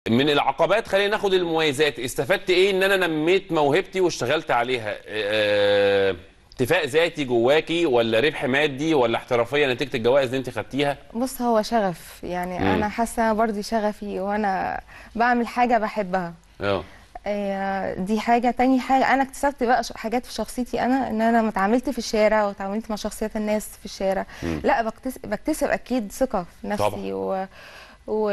من العقبات خلينا ناخد المميزات استفدت ايه ان انا نميت موهبتي واشتغلت عليها آه، اتفاق ذاتي جواكي ولا ربح مادي ولا احترافيه نتيجه الجوائز اللي انت خدتيها بص هو شغف يعني مم. انا حاسه برضه شغفي وانا بعمل حاجه بحبها اه آه، دي حاجه تاني حاجه انا اكتسبت بقى ش- حاجات في شخصيتي انا ان انا لما اتعاملت في الشارع وتعاملت مع شخصيات الناس في الشارع مم. لا بكتسب, بكتسب اكيد ثقه في طبعا. نفسي و... و...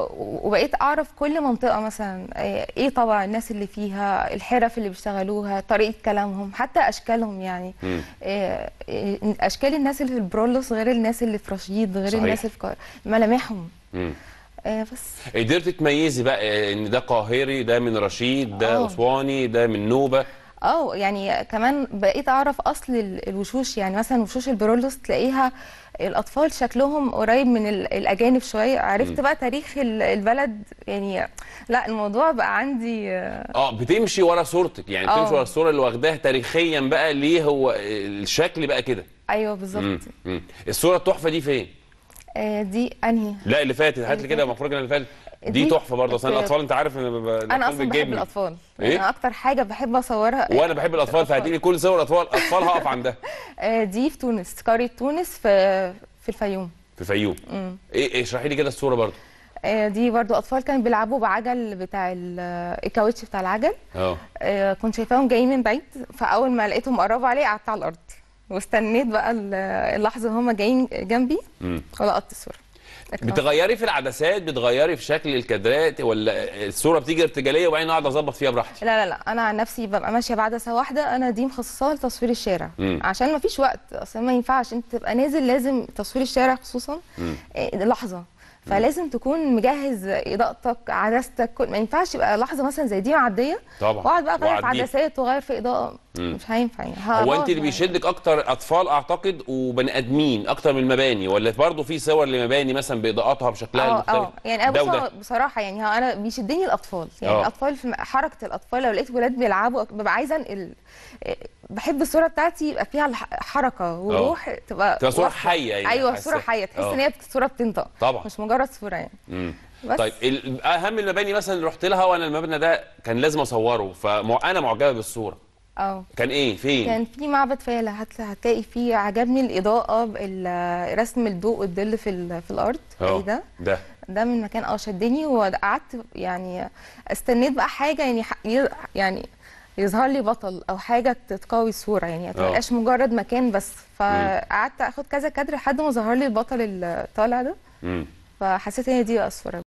وبقيت اعرف كل منطقه مثلا آه، ايه طبع الناس اللي فيها الحرف اللي بيشتغلوها طريقه كلامهم حتى اشكالهم يعني مم. آه، آه، اشكال الناس اللي في البرولوس غير الناس اللي في رشيد غير صحيح. الناس اللي في قا- ملامحهم مم. آه، بس قدرت تميزي بقى ان ده قاهري ده من رشيد ده آه. اسواني ده من نوبه اه يعني كمان بقيت اعرف اصل ال- الوشوش يعني مثلا وشوش البرولوس تلاقيها الاطفال شكلهم قريب من ال- الاجانب شويه عرفت بقى تاريخ ال- البلد يعني لا الموضوع بقى عندي آه، اه بتمشي ورا صورتك يعني آه. بتمشي ورا الصوره اللي واخداها تاريخيا بقى ليه هو الشكل بقى كده ايوه مم. بالظبط مم. الصوره التحفه دي فين آه، دي انهي لا اللي فاتت هات لي اللي كده فاتت. مخرجنا اللي فاتت دي دي تحفه برضه اصل بت- الاطفال انت عارف ان ب- انا الأطفال اصلا بحب بتجيبني. الاطفال إيه؟ يعني انا اكتر حاجه بحب اصورها وانا بحب الاطفال فهاتي لي كل صور اطفال اطفال هقف عندها آه، دي في تونس قريه تونس في في الفيوم في الفيوم مم. ايه ايه اشرحي لي كده الصوره برضه آه، دي برضو اطفال كانوا بيلعبوا بعجل بتاع ال- الكاوتش بتاع العجل اه آه، كنت شايفاهم جايين من بعيد فاول ما لقيتهم قربوا عليه قعدت على الارض واستنيت بقى ال- اللحظه وهم جايين جنبي مم. ولقطت الصوره لكن بتغيري في العدسات بتغيري في شكل الكادرات ولا الصوره بتيجي ارتجاليه وبعدين اقعد اظبط فيها براحتي لا لا لا انا عن نفسي ببقى ماشيه بعدسه واحده انا دي مخصصاها لتصوير الشارع مم. عشان ما فيش وقت اصلا ما ينفعش انت تبقى نازل لازم تصوير الشارع خصوصا مم. آه، لحظه فلازم تكون مجهز اضاءتك عدستك كل- ما ينفعش يبقى لحظه مثلا زي دي معديه طبعا واقعد بقى اغير في وأعديه. عدسات واغير في اضاءه مم. مش هينفع يعني هو هبوظ انت اللي يعني. بيشدك اكتر اطفال اعتقد وبني ادمين اكتر من المباني ولا برضه في صور لمباني مثلا باضاءاتها بشكلها اه المختلف اه يعني انا ده بص- وده. بصراحه يعني ها انا بيشدني الاطفال يعني آه. الاطفال في م- حركه الاطفال لو لقيت ولاد بيلعبوا ببقى عايزه انقل إيه، بحب الصوره بتاعتي يبقى فيها الح- حركه وروح تبقى تبقى صورة واضحة. حية يعني ايوه حاسة. صوره حيه تحس آه. ان هي بت- صوره بتنطق طبعا مش مجرد صوره يعني مم. بس طيب ال- اهم المباني مثلا اللي رحت لها وانا المبنى ده كان لازم اصوره فانا معجبه بالصوره اه كان ايه فين كان في معبد فيلة هت- هتلاقي فيه عجبني الاضاءه ال- رسم الضوء والظل في ال- في الارض اه ايه ده ده ده من مكان اه شدني وقعدت يعني استنيت بقى حاجه يعني ح- ي- يعني يظهر لي بطل او حاجه تقوي الصوره يعني ما تبقاش مجرد مكان بس فقعدت اخد كذا كادر لحد ما ظهر لي البطل اللي طالع ده مم. فحسيت ان هي دي بقى الصوره